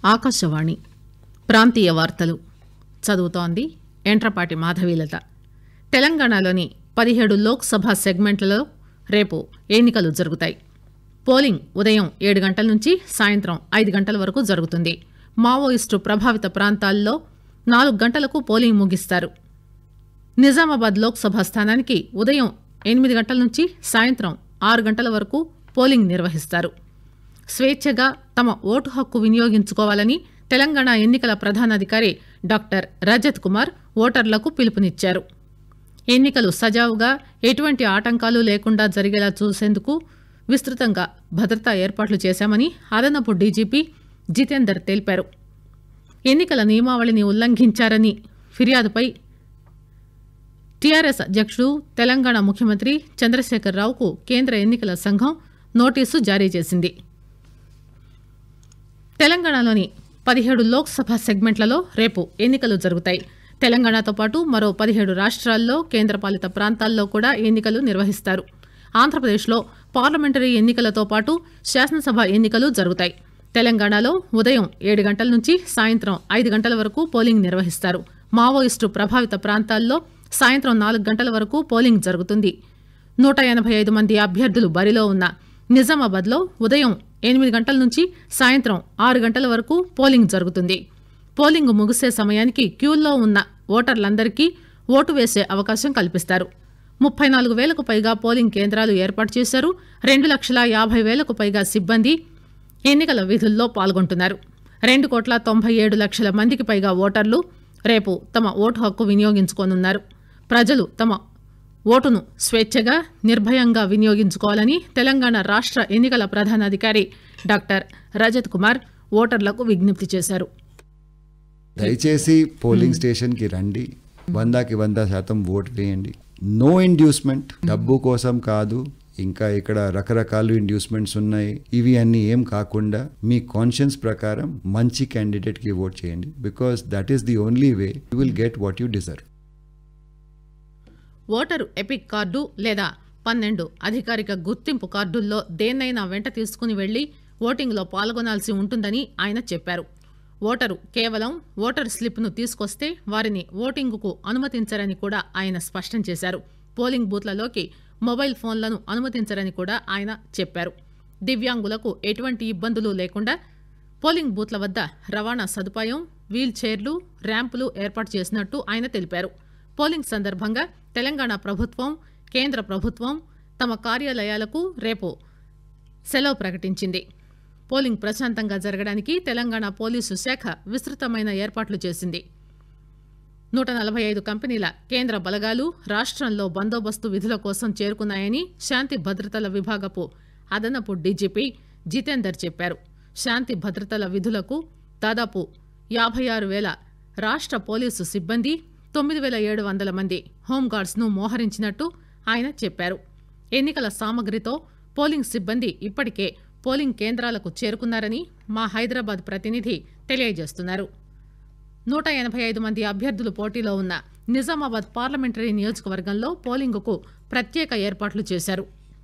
ఆకాశవాణి ప్రాంతీయ వార్తలు చదువుతోంది ఎంట్రపాటి మాధవీలత తెలంగాణలోని పదిహేడు లోక్సభ సెగ్మెంట్లలో రేపు ఎన్నికలు జరుగుతాయి పోలింగ్ ఉదయం ఏడు గంటల నుంచి సాయంత్రం ఐదు గంటల వరకు జరుగుతుంది మావోయిస్టు ప్రభావిత ప్రాంతాల్లో నాలుగు గంటలకు పోలింగ్ ముగిస్తారు నిజామాబాద్ లోక్సభ స్థానానికి ఉదయం ఎనిమిది గంటల నుంచి సాయంత్రం ఆరు గంటల వరకు పోలింగ్ నిర్వహిస్తారు స్వేచ్ఛగా తమ ఓటు హక్కు వినియోగించుకోవాలని తెలంగాణ ఎన్నికల ప్రధానాధికారి డాక్టర్ రజత్ కుమార్ ఓటర్లకు పిలుపునిచ్చారు ఎన్నికలు సజావుగా ఎటువంటి ఆటంకాలు లేకుండా జరిగేలా చూసేందుకు విస్తృతంగా భద్రతా ఏర్పాట్లు చేశామని అదనపు డీజీపీ జితేందర్ తెలిపారు ఎన్నికల నియమావళిని ఉల్లంఘించారని ఫిర్యాదుపై టీఆర్ఎస్ అధ్యక్షుడు తెలంగాణ ముఖ్యమంత్రి చంద్రశేఖరరావుకు కేంద్ర ఎన్నికల సంఘం నోటీసు జారీ చేసింది తెలంగాణలోని పదిహేడు లోక్సభ సెగ్మెంట్లలో రేపు ఎన్నికలు జరుగుతాయి తెలంగాణతో పాటు మరో పదిహేడు రాష్ట్రాల్లో కేంద్రపాలిత ప్రాంతాల్లో కూడా ఎన్నికలు నిర్వహిస్తారు ఆంధ్రప్రదేశ్లో పార్లమెంటరీ ఎన్నికలతో పాటు శాసనసభ ఎన్నికలు జరుగుతాయి తెలంగాణలో ఉదయం ఏడు గంటల నుంచి సాయంత్రం ఐదు గంటల వరకు పోలింగ్ నిర్వహిస్తారు మావోయిస్టు ప్రభావిత ప్రాంతాల్లో సాయంత్రం నాలుగు గంటల వరకు పోలింగ్ జరుగుతుంది నూట ఎనభై ఐదు మంది అభ్యర్థులు బరిలో ఉన్న నిజామాబాద్లో ఉదయం ఎనిమిది గంటల నుంచి సాయంత్రం ఆరు గంటల వరకు పోలింగ్ జరుగుతుంది పోలింగ్ ముగిసే సమయానికి క్యూల్లో ఉన్న ఓటర్లందరికీ ఓటు వేసే అవకాశం కల్పిస్తారు ముప్పై నాలుగు వేలకు పైగా పోలింగ్ కేంద్రాలు ఏర్పాటు చేశారు రెండు లక్షల యాభై వేలకు పైగా సిబ్బంది ఎన్నికల విధుల్లో పాల్గొంటున్నారు రెండు కోట్ల తొంభై ఏడు లక్షల మందికి పైగా ఓటర్లు రేపు తమ ఓటు హక్కు వినియోగించుకోనున్నారు ప్రజలు తమ ఓటును స్వేచ్ఛగా నిర్భయంగా వినియోగించుకోవాలని తెలంగాణ రాష్ట్ర ఎన్నికల ప్రధానాధికారి డాక్టర్ రజత్ కుమార్ ఓటర్లకు విజ్ఞప్తి చేశారు దయచేసి పోలింగ్ స్టేషన్ కి రండి వందకి వంద శాతం ఓట్ వేయండి నో ఇండ్యూస్మెంట్ డబ్బు కోసం కాదు ఇంకా ఇక్కడ రకరకాల ఇండ్యూస్మెంట్స్ ఉన్నాయి ఇవి అన్ని ఏం కాకుండా మీ కాన్షియన్స్ ప్రకారం మంచి క్యాండిడేట్ కి ఓట్ చేయండి because that is the only way you will get what you deserve voter EPIC card లేదా పన్నెండు అధికారిక గుర్తింపు కార్డుల్లో దేన్నైనా వెంట తీసుకుని వెళ్లి ఓటింగ్లో పాల్గొనాల్సి ఉంటుందని ఆయన చెప్పారు ఓటరు కేవలం ఓటర్ స్లిప్ను తీసుకొస్తే వారిని ఓటింగుకు అనుమతించరని కూడా ఆయన స్పష్టం చేశారు పోలింగ్ బూత్లలోకి మొబైల్ ఫోన్లను అనుమతించరని కూడా ఆయన చెప్పారు దివ్యాంగులకు ఎటువంటి ఇబ్బందులు లేకుండా పోలింగ్ బూత్ల వద్ద రవాణా సదుపాయం వీల్ చైర్లు ర్యాంపులు ఏర్పాటు చేసినట్టు ఆయన తెలిపారు పోలింగ్ సందర్భంగా తెలంగాణ ప్రభుత్వం కేంద్ర ప్రభుత్వం తమ కార్యాలయాలకు రేపు సెలవు ప్రకటించింది పోలింగ్ ప్రశాంతంగా జరగడానికి తెలంగాణ పోలీసు శాఖ విస్తృతమైన ఏర్పాట్లు చేసింది నూట నలభై ఐదు కంపెనీల కేంద్ర బలగాలు రాష్ట్రంలో బందోబస్తు విధుల కోసం చేరుకున్నాయని శాంతి భద్రతల విభాగపు అదనపు డీజీపీ జితేందర్ చెప్పారు శాంతి భద్రతల విధులకు దాదాపు యాభై ఆరు వేల రాష్ట్ర పోలీసు సిబ్బంది తొమ్మిది వేల ఏడు వందల మంది హోంగార్డ్స్ను మోహరించినట్టు ఆయన చెప్పారు ఎన్నికల సామగ్రితో పోలింగ్ సిబ్బంది ఇప్పటికే పోలింగ్ కేంద్రాలకు చేరుకున్నారని మా హైదరాబాద్ ప్రతినిధి తెలియజేస్తున్నారు నూట ఎనభై ఐదు మంది అభ్యర్థులు పోటీలో ఉన్న నిజామాబాద్ పార్లమెంటరీ నియోజకవర్గంలో పోలింగుకు ప్రత్యేక ఏర్పాట్లు చేశారు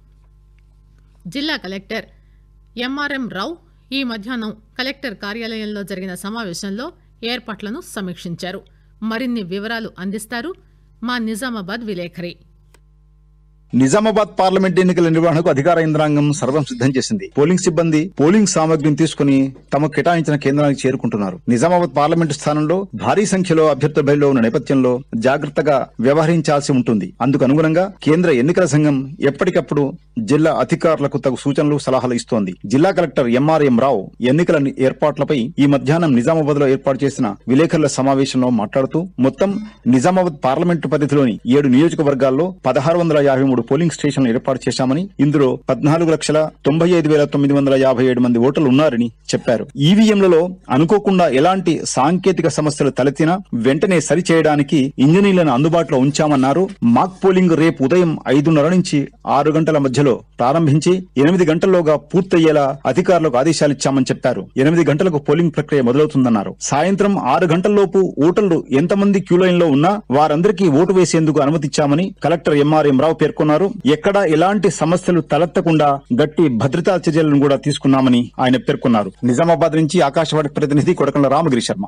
జిల్లా కలెక్టర్ ఎంఆర్ఎం రావు ఈ మధ్యాహ్నం కలెక్టర్ కార్యాలయంలో జరిగిన సమావేశంలో ఏర్పాట్లను సమీక్షించారు మరిన్ని వివరాలు అందిస్తారు మా నిజామాబాద్ విలేఖరి నిజామాబాద్ పార్లమెంట్ ఎన్నికల నిర్వహణకు అధికార యంత్రాంగం సర్వం సిద్ధం చేసింది పోలింగ్ సిబ్బంది పోలింగ్ సామగ్రిని తీసుకుని తమకు కేటాయించిన కేంద్రానికి చేరుకుంటున్నారు నిజామాబాద్ పార్లమెంటు స్థానంలో భారీ సంఖ్యలో అభ్యర్థుల బయలులో ఉన్న నేపథ్యంలో జాగ్రత్తగా వ్యవహరించాల్సి ఉంటుంది అందుకు అనుగుణంగా కేంద్ర ఎన్నికల సంఘం ఎప్పటికప్పుడు జిల్లా అధికారులకు తగు సూచనలు సలహాలు ఇస్తోంది జిల్లా కలెక్టర్ ఎంఆర్ఎం రావు ఎన్నికల ఏర్పాట్లపై ఈ మధ్యాహ్నం నిజామాబాద్ లో ఏర్పాటు చేసిన విలేకరుల సమావేశంలో మాట్లాడుతూ మొత్తం నిజామాబాద్ పార్లమెంటు పరిధిలోని ఏడు నియోజకవర్గాల్లో పదహారు వందల యాభై మూడు పోలింగ్ స్టేషన్లు ఏర్పాటు చేశామని ఇందులో పద్నాలుగు లక్షల తొంభై ఐదు వేల తొమ్మిది వందల యాభై ఏడు మంది ఓటర్లు ఉన్నారని చెప్పారు ఈవీఎంలలో అనుకోకుండా ఎలాంటి సాంకేతిక సమస్యలు తలెత్తినా వెంటనే సరిచేయడానికి ఇంజనీర్లను అందుబాటులో ఉంచామన్నారు మాక్ పోలింగ్ రేపు ఉదయం ఐదున్నర నుంచి ఆరు గంటల మధ్యలో ప్రారంభించి ఎనిమిది గంటల్లోగా పూర్తయ్యేలా అధికారులకు ఆదేశాలిచ్చామని చెప్పారు ఎనిమిది గంటలకు పోలింగ్ ప్రక్రియ మొదలవుతుందన్నారు సాయంత్రం ఆరు గంటల్లోపు ఓటర్లు ఎంతమంది క్యూ లైన్ లో ఉన్నా వారందరికీ ఓటు వేసేందుకు అనుమతిచ్చామని కలెక్టర్ ఎంఆర్ఎం రావు పేర్కొన్నారు పేర్కొన్నారు ఎక్కడ ఎలాంటి సమస్యలు తలెత్తకుండా గట్టి భద్రతా చర్యలను కూడా తీసుకున్నామని ఆయన పేర్కొన్నారు నిజామాబాద్ నుంచి ఆకాశవాణి ప్రతినిధి కొడకల రామగిరి శర్మ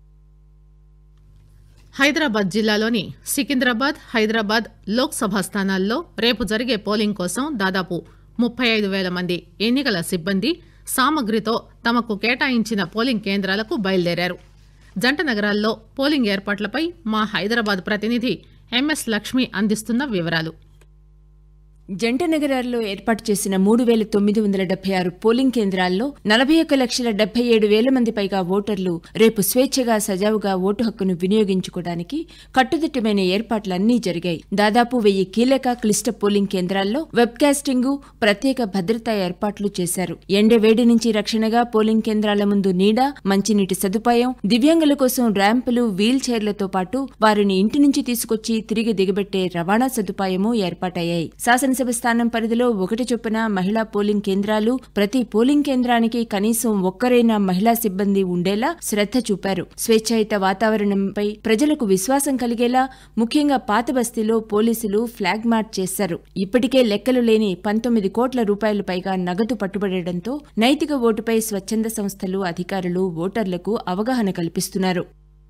హైదరాబాద్ జిల్లాలోని సికింద్రాబాద్ హైదరాబాద్ లోక్సభ స్థానాల్లో రేపు జరిగే పోలింగ్ కోసం దాదాపు ముప్పై ఐదు వేల మంది ఎన్నికల సిబ్బంది సామగ్రితో తమకు కేటాయించిన పోలింగ్ కేంద్రాలకు బయలుదేరారు జంట నగరాల్లో పోలింగ్ ఏర్పాట్లపై మా హైదరాబాద్ ప్రతినిధి ఎంఎస్ లక్ష్మి అందిస్తున్న వివరాలు జంట నగరాల్లో ఏర్పాటు చేసిన మూడు వేల తొమ్మిది వందల డెబ్బై ఆరు పోలింగ్ కేంద్రాల్లో నలభై ఒక్క లక్షల డెబ్బై ఏడు వేల మంది పైగా ఓటర్లు రేపు స్వేచ్ఛగా సజావుగా ఓటు హక్కును వినియోగించుకోవడానికి కట్టుదిట్టమైన ఏర్పాట్లన్నీ జరిగాయి దాదాపు వెయ్యి కీలక క్లిష్ట పోలింగ్ కేంద్రాల్లో వెబ్కాస్టింగ్ ప్రత్యేక భద్రతా ఏర్పాట్లు చేశారు ఎండ వేడి నుంచి రక్షణగా పోలింగ్ కేంద్రాల ముందు నీడ మంచినీటి సదుపాయం దివ్యాంగుల కోసం ర్యాంపులు వీల్ చైర్లతో పాటు వారిని ఇంటి నుంచి తీసుకొచ్చి తిరిగి దిగబెట్టే రవాణా సదుపాయమూ ఏర్పాటయ్యాయి శాసనసభ స్థానం పరిధిలో ఒకటి చొప్పున మహిళా పోలింగ్ కేంద్రాలు ప్రతి పోలింగ్ కేంద్రానికి కనీసం ఒక్కరైనా మహిళా సిబ్బంది ఉండేలా శ్రద్ధ చూపారు స్వేచ్ఛాయుత వాతావరణంపై ప్రజలకు విశ్వాసం కలిగేలా ముఖ్యంగా పాత బస్తీలో పోలీసులు ఫ్లాగ్ మార్చ్ చేశారు ఇప్పటికే లెక్కలు లేని పంతొమ్మిది కోట్ల రూపాయలు పైగా నగదు పట్టుబడడంతో నైతిక ఓటుపై స్వచ్ఛంద సంస్థలు అధికారులు ఓటర్లకు అవగాహన కల్పిస్తున్నారు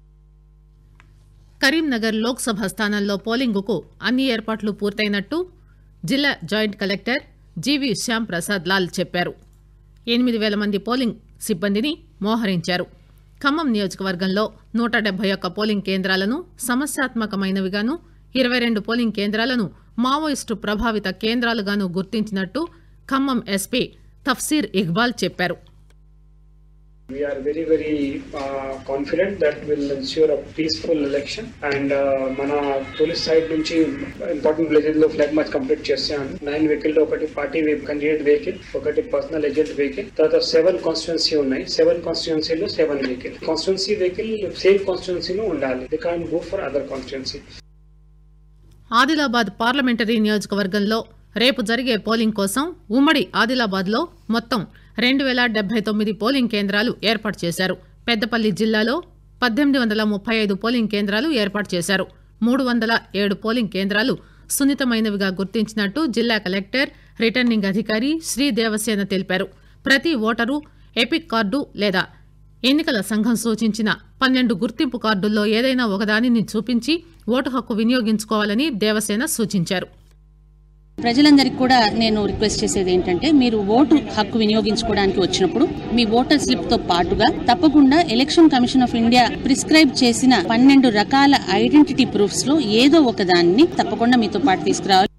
కరీంనగర్ లోక్సభ స్థానంలో పోలింగుకు అన్ని ఏర్పాట్లు పూర్తయినట్టు జిల్లా joint collector G V Shyam Prasad Lal చెప్పారు ఎనిమిది వేల మంది పోలింగ్ సిబ్బందిని మోహరించారు ఖమ్మం నియోజకవర్గంలో నూట డెబ్బై ఒక్క పోలింగ్ కేంద్రాలను సమస్యాత్మకమైనవిగాను ఇరవై రెండు పోలింగ్ కేంద్రాలను మావోయిస్టు ప్రభావిత కేంద్రాలుగాను గుర్తించినట్టు ఖమ్మం ఎస్పీ తఫ్సీర్ ఇక్బాల్ చెప్పారు We are very, very uh, confident that will ensure a peaceful election and uh, మన పోలీస్ సైడ్ నుంచి ఇంపార్టెంట్ విలేజెస్ లో ఫ్లాగ్ మార్చ్ కంప్లీట్ చేసాను నైన్ వెహికల్ లో ఒకటి పార్టీ కండిడేట్ వెహికల్ ఒకటి పర్సనల్ ఏజెంట్ వెహికల్ తర్వాత సెవెన్ కాన్స్టిట్యున్సీ ఉన్నాయి seven కాన్స్టిట్యున్సీలో seven vehicle constituency vehicle same కాన్స్టిట్యున్సీలో ఉండాలి they can go for other constituency Adilabad parliamentary నియోజకవర్గంలో రేపు జరిగే పోలింగ్ కోసం ఉమ్మడి ఆదిలాబాద్లో మొత్తం రెండు వేల డెబ్బై తొమ్మిది పోలింగ్ కేంద్రాలు ఏర్పాటు చేశారు పెద్దపల్లి జిల్లాలో పద్దెనిమిది వందల ముప్పై ఐదు పోలింగ్ కేంద్రాలు ఏర్పాటు చేశారు మూడు వందల ఏడు పోలింగ్ కేంద్రాలు సున్నితమైనవిగా గుర్తించినట్టు జిల్లా కలెక్టర్ రిటర్నింగ్ అధికారి శ్రీ దేవసేన తెలిపారు ప్రతి ఓటరు ఎపిక్ కార్డు లేదా ఎన్నికల సంఘం సూచించిన పన్నెండు గుర్తింపు కార్డుల్లో ఏదైనా ఒకదానిని చూపించి ఓటు హక్కు వినియోగించుకోవాలని దేవసేన సూచించారు ప్రజలందరికీ కూడా నేను రిక్వెస్ట్ చేసేది ఏంటంటే మీరు ఓటు హక్కు వినియోగించుకోవడానికి వచ్చినప్పుడు మీ ఓటర్ స్లిప్ తో పాటుగా తప్పకుండా election commission of India prescribe చేసిన పన్నెండు రకాల ఐడెంటిటీ ప్రూఫ్స్ లో ఏదో ఒక దాన్ని తప్పకుండా మీతో పాటు తీసుకురావాలి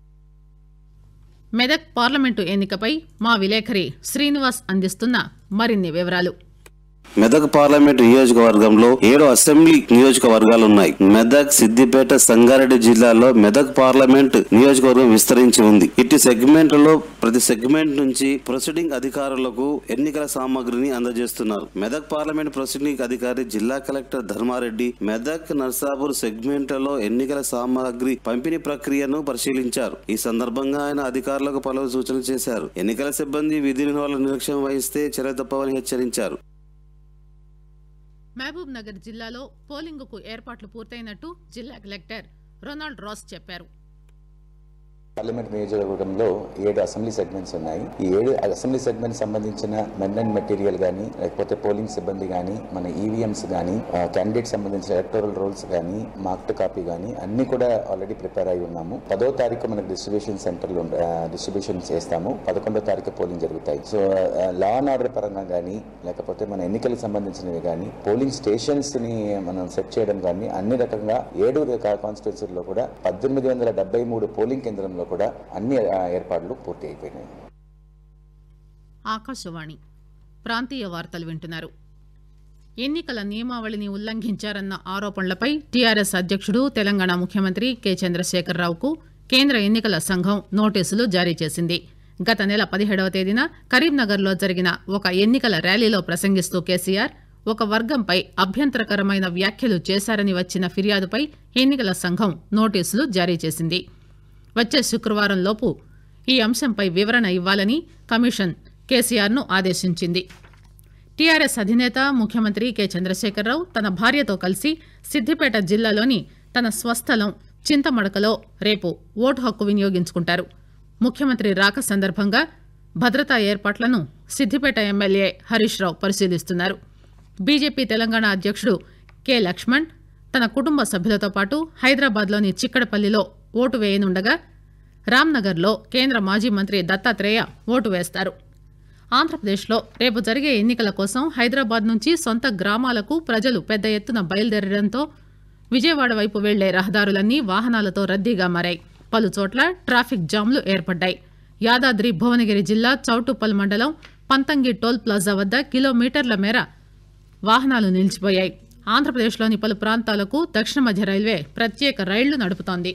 మెదక్ పార్లమెంటు ఎన్నికపై మా విలేకరి శ్రీనివాస్ అందిస్తున్న మరిన్ని వివరాలు మెదక్ పార్లమెంట్ నియోజకవర్గంలో ఏడు అసెంబ్లీ నియోజకవర్గాలున్నాయి మెదక్ సిద్దిపేట సంగారెడ్డి జిల్లాలో మెదక్ పార్లమెంట్ నియోజకవర్గం విస్తరించి ఉంది ఇటు సెగ్మెంట్లలో ప్రతి సెగ్మెంట్ నుంచి ప్రొసీడింగ్ అధికారులకు ఎన్నికల సామాగ్రిని అందజేస్తున్నారు మెదక్ పార్లమెంట్ ప్రొసీడింగ్ అధికారి జిల్లా కలెక్టర్ ధర్మారెడ్డి మెదక్ నర్సాపూర్ సెగ్మెంట్లలో ఎన్నికల సామాగ్రి పంపిణీ ప్రక్రియను పరిశీలించారు ఈ సందర్భంగా ఆయన అధికారులకు పలు సూచనలు చేశారు ఎన్నికల సిబ్బంది విధి నిర్వహణ నిర్లక్ష్యం వహిస్తే చర్య తప్పవని హెచ్చరించారు మహబూబ్ నగర్ జిల్లాలో పోలింగుకు ఏర్పాట్లు పూర్తయినట్టు జిల్లా కలెక్టర్ రొనాల్డ్ రాస్ చెప్పారు పార్లమెంట్ నియోజకవర్గంలో ఏడు అసెంబ్లీ సెగ్మెంట్స్ ఉన్నాయి ఈ ఏడు అసెంబ్లీ సెగ్మెంట్ సంబంధించిన మెన్ అండ్ మెటీరియల్ కానీ లేకపోతే పోలింగ్ సిబ్బంది కానీ మన ఈవీఎంస్ కానీ క్యాండిడేట్ సంబంధించిన ఎలక్టోరల్ రోల్స్ కానీ మార్క్డ్ కాపీ కానీ అన్ని కూడా ఆల్రెడీ ప్రిపేర్ అయి ఉన్నాము పదో తారీఖు మనకు డిస్ట్రిబ్యూషన్ సెంటర్లు డిస్ట్రిబ్యూషన్ చేస్తాము పదకొండో తారీఖు పోలింగ్ జరుగుతాయి సో లా అండ్ ఆర్డర్ పరంగా కానీ లేకపోతే మన ఎన్నికలకు సంబంధించినవి కానీ పోలింగ్ స్టేషన్స్ ని మనం సెట్ చేయడం కానీ అన్ని రకంగా ఏడు కాన్స్టిట్యూన్సీల్లో కూడా పద్దెనిమిది వందల డెబ్బై మూడు పోలింగ్ కేంద్రంలో కూడా అన్ని ఆ, ఏర్పాట్లు పూర్తి అయిపోయినాయి ఆకాశవాణి ప్రాంతీయ వార్తలు వింటున్నారు ఎన్నికల నియమావళిని ఉల్లంఘించారన్న ఆరోపణలపై టీఆర్ఎస్ అధ్యక్షుడు తెలంగాణ ముఖ్యమంత్రి కె చంద్రశేఖరరావుకు కేంద్ర ఎన్నికల సంఘం నోటీసులు జారీ చేసింది గత నెల పదిహేడవ తేదీన కరీంనగర్లో జరిగిన ఒక ఎన్నికల ర్యాలీలో ప్రసంగిస్తూ కేసీఆర్ ఒక వర్గంపై అభ్యంతరకరమైన వ్యాఖ్యలు చేశారని వచ్చిన ఫిర్యాదుపై ఎన్నికల సంఘం నోటీసులు జారీ చేసింది వచ్చే శుక్రవారం లోపు ఈ అంశంపై వివరణ ఇవ్వాలని కమిషన్ కేసీఆర్ను ఆదేశించింది టీఆర్ఎస్ అధినేత ముఖ్యమంత్రి కె చంద్రశేఖరరావు తన భార్యతో కలిసి సిద్దిపేట జిల్లాలోని తన స్వస్థలం చింతమడకలో రేపు ఓటు హక్కు వినియోగించుకుంటారు ముఖ్యమంత్రి రాక సందర్భంగా భద్రతా ఏర్పాట్లను సిద్దిపేట ఎమ్మెల్యే హరీష్ రావు పరిశీలిస్తున్నారు బీజేపీ తెలంగాణ అధ్యక్షుడు కె లక్ష్మణ్ తన కుటుంబ సభ్యులతో పాటు హైదరాబాద్లోని చిక్కడపల్లిలో ఓటు వేయనుండగా రామ్నగర్లో కేంద్ర మాజీ మంత్రి దత్తాత్రేయ ఓటు వేస్తారు ఆంధ్రప్రదేశ్లో రేపు జరిగే ఎన్నికల కోసం హైదరాబాద్ నుంచి సొంత గ్రామాలకు ప్రజలు పెద్ద ఎత్తున బయలుదేరడంతో విజయవాడ వైపు వెళ్లే రహదారులన్నీ వాహనాలతో రద్దీగా మారాయి పలు చోట్ల ట్రాఫిక్ జామ్లు ఏర్పడ్డాయి యాదాద్రి భువనగిరి జిల్లా చౌటుప్పల్ మండలం పంతంగి టోల్ ప్లాజా వద్ద కిలోమీటర్ల మేర వాహనాలు నిలిచిపోయాయి ఆంధ్రప్రదేశ్లోని పలు ప్రాంతాలకు దక్షిణ మధ్య రైల్వే ప్రత్యేక రైళ్లు నడుపుతోంది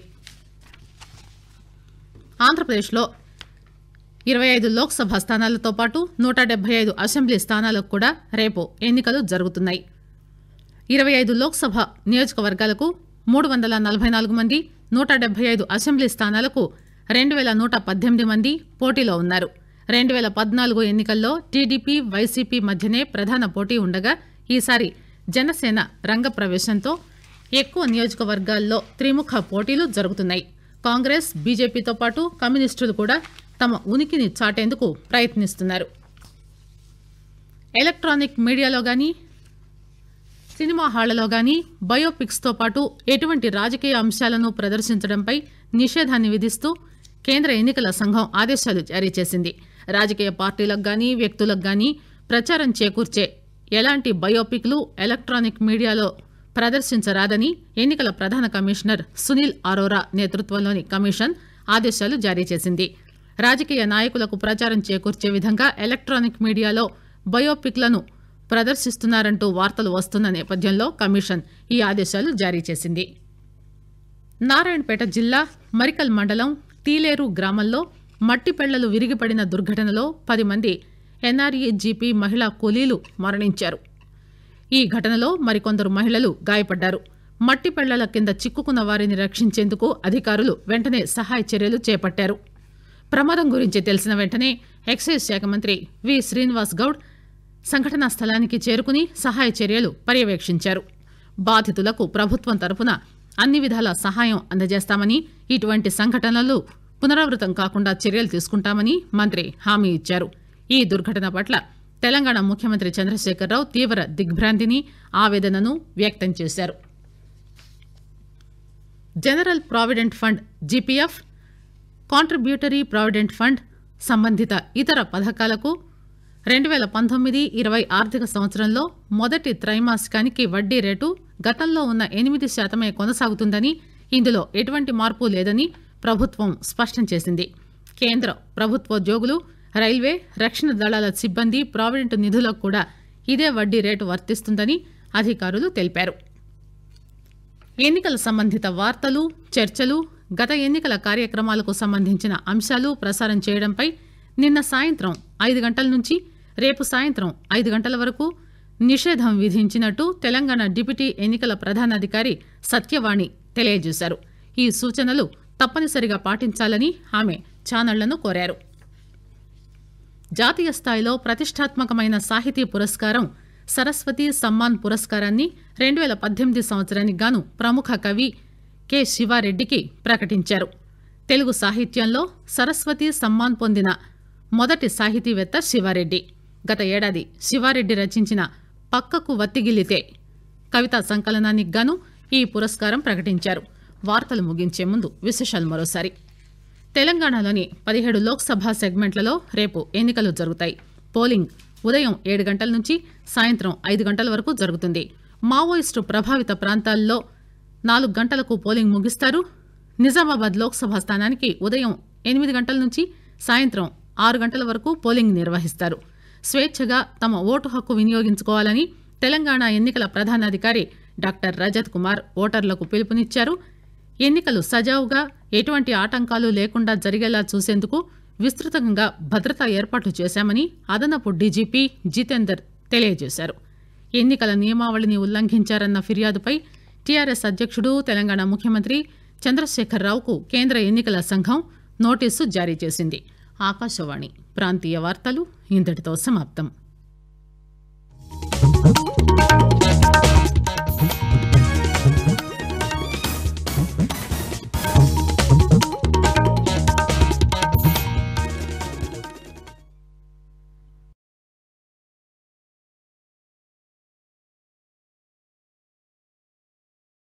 ఆంధ్రప్రదేశ్లో ఇరవై ఐదు లోక్సభ స్థానాలతో పాటు నూట డెబ్బై ఐదు అసెంబ్లీ స్థానాలకు కూడా రేపు ఎన్నికలు జరుగుతున్నాయి ఇరవై ఐదు లోక్సభ నియోజకవర్గాలకు మూడు వందల నలభై నాలుగు మంది నూట డెబ్బై ఐదు అసెంబ్లీ స్థానాలకు రెండు వేల నూట పద్దెనిమిది మంది పోటీలో ఉన్నారు రెండు వేల పద్నాలుగు ఎన్నికల్లో టీడీపీ వైసీపీ మధ్యనే ప్రధాన పోటీ ఉండగా ఈసారి జనసేన రంగప్రవేశంతో ఎక్కువ నియోజకవర్గాల్లో త్రిముఖ పోటీలు జరుగుతున్నాయి కాంగ్రెస్ బీజేపీతో పాటు కమ్యూనిస్టులు కూడా తమ ఉనికిని చాటేందుకు ప్రయత్నిస్తున్నారు ఎలక్ట్రానిక్ మీడియాలో గానీ సినిమా హాళ్లలో గానీ బయోపిక్స్తో పాటు ఎటువంటి రాజకీయ అంశాలను ప్రదర్శించడంపై నిషేధాన్ని విధిస్తూ కేంద్ర ఎన్నికల సంఘం ఆదేశాలు జారీ చేసింది రాజకీయ పార్టీలకు గానీ వ్యక్తులకు గానీ ప్రచారం చేకూర్చే ఎలాంటి బయోపిక్లు ఎలక్ట్రానిక్ మీడియాలో ప్రదర్శించరాదని ఎన్నికల ప్రధాన కమిషనర్ సునీల్ అరోరా నేతృత్వంలోని కమిషన్ ఆదేశాలు జారీ చేసింది రాజకీయ నాయకులకు ప్రచారం చేకూర్చే విధంగా ఎలక్ట్రానిక్ మీడియాలో బయోపిక్లను ప్రదర్శిస్తున్నారంటూ వార్తలు వస్తున్న నేపథ్యంలో కమిషన్ ఈ ఆదేశాలు జారీ చేసింది నారాయణపేట జిల్లా మరికల్ మండలం తీలేరు గ్రామంలో మట్టి పెళ్లలు విరిగిపడిన దుర్ఘటనలో పది మంది ఎన్ఆర్ఈ జీపీ మహిళా కూలీలు మరణించారు ఈ ఘటనలో మరికొందరు మహిళలు గాయపడ్డారు మట్టి పెళ్లల కింద చిక్కుకున్న వారిని రక్షించేందుకు అధికారులు వెంటనే సహాయ చర్యలు చేపట్టారు ప్రమాదం గురించి తెలిసిన వెంటనే ఎక్సైజ్ శాఖ మంత్రి వి శ్రీనివాస్ గౌడ్ సంఘటనా స్థలానికి చేరుకుని సహాయ చర్యలు పర్యవేక్షించారు బాధితులకు ప్రభుత్వం తరపున అన్ని విధాల సహాయం అందజేస్తామని ఇటువంటి సంఘటనలు పునరావృతం కాకుండా చర్యలు తీసుకుంటామని మంత్రి హామీ ఇచ్చారు ఈ దుర్ఘటన పట్ల తెలంగాణ ముఖ్యమంత్రి చంద్రశేఖరరావు తీవ్ర దిగ్భ్రాంతిని ఆవేదనను వ్యక్తం చేశారు general provident fund GPF contributory provident fund సంబంధిత ఇతర పథకాలకు రెండు వేల పంతొమ్మిది ఇరవై ఆర్థిక సంవత్సరంలో మొదటి త్రైమాసికానికి వడ్డీ రేటు గతంలో ఉన్న ఎనిమిది శాతమే కొనసాగుతుందని ఇందులో ఎటువంటి మార్పు లేదని ప్రభుత్వం స్పష్టం చేసింది కేంద్ర ప్రభుత్వోద్యోగులు రైల్వే రక్షణ దళాల సిబ్బంది ప్రావిడెంట్ నిధులకు కూడా ఇదే వడ్డీ రేటు వర్తిస్తుందని అధికారులు తెలిపారు ఎన్నికల సంబంధిత వార్తలు చర్చలు గత ఎన్నికల కార్యక్రమాలకు సంబంధించిన అంశాలు ప్రసారం చేయడంపై నిన్న సాయంత్రం ఐదు గంటల నుంచి రేపు సాయంత్రం ఐదు గంటల వరకు నిషేధం విధించినట్టు తెలంగాణ డిప్యూటీ ఎన్నికల ప్రధానాధికారి సత్యవాణి తెలియజేశారు ఈ సూచనలు తప్పనిసరిగా పాటించాలని ఆమె ఛానళ్లను కోరారు జాతీయ స్థాయిలో ప్రతిష్టాత్మకమైన సాహితీ పురస్కారం సరస్వతి సమ్మాన్ పురస్కారాన్ని రెండు వేల పద్దెనిమిది సంవత్సరానికి గాను ప్రముఖ కవి కె శివారెడ్డికి ప్రకటించారు తెలుగు సాహిత్యంలో సరస్వతి సమ్మాన్ పొందిన మొదటి సాహితీవేత్త శివారెడ్డి గత ఏడాది శివారెడ్డి రచించిన పక్కకు వత్తిగిల్లితే కవితా సంకలనానికి గాను ఈ పురస్కారం ప్రకటించారు వార్తలు ముగించే ముందు విశేషాలు మరోసారి తెలంగాణలోని పదిహేడు లోక్సభ సెగ్మెంట్లలో రేపు ఎన్నికలు జరుగుతాయి పోలింగ్ ఉదయం ఏడు గంటల నుంచి సాయంత్రం ఐదు గంటల వరకు జరుగుతుంది మావోయిస్టు ప్రభావిత ప్రాంతాల్లో నాలుగు గంటలకు పోలింగ్ ముగిస్తారు నిజామాబాద్ లోక్సభ స్థానానికి ఉదయం ఎనిమిది గంటల నుంచి సాయంత్రం ఆరు గంటల వరకు పోలింగ్ నిర్వహిస్తారు స్వేచ్ఛగా తమ ఓటు హక్కు వినియోగించుకోవాలని తెలంగాణ ఎన్నికల ప్రధానాధికారి డాక్టర్ రజత్ కుమార్ ఓటర్లకు పిలుపునిచ్చారు ఎన్నికలు సజావుగా ఎటువంటి ఆటంకాలు లేకుండా జరిగేలా చూసేందుకు విస్తృతంగా భద్రతా ఏర్పాట్లు చేశామని అదనపు డీజీపీ జితేందర్ తెలియజేశారు ఎన్నికల నియమావళిని ఉల్లంఘించారన్న ఫిర్యాదుపై టీఆర్ఎస్ అధ్యక్షుడు తెలంగాణ ముఖ్యమంత్రి చంద్రశేఖరరావుకు కేంద్ర ఎన్నికల సంఘం నోటీసు జారీ చేసింది ఆకాశవాణి ప్రాంతీయ వార్తలు ఇంతటితో సమాప్తం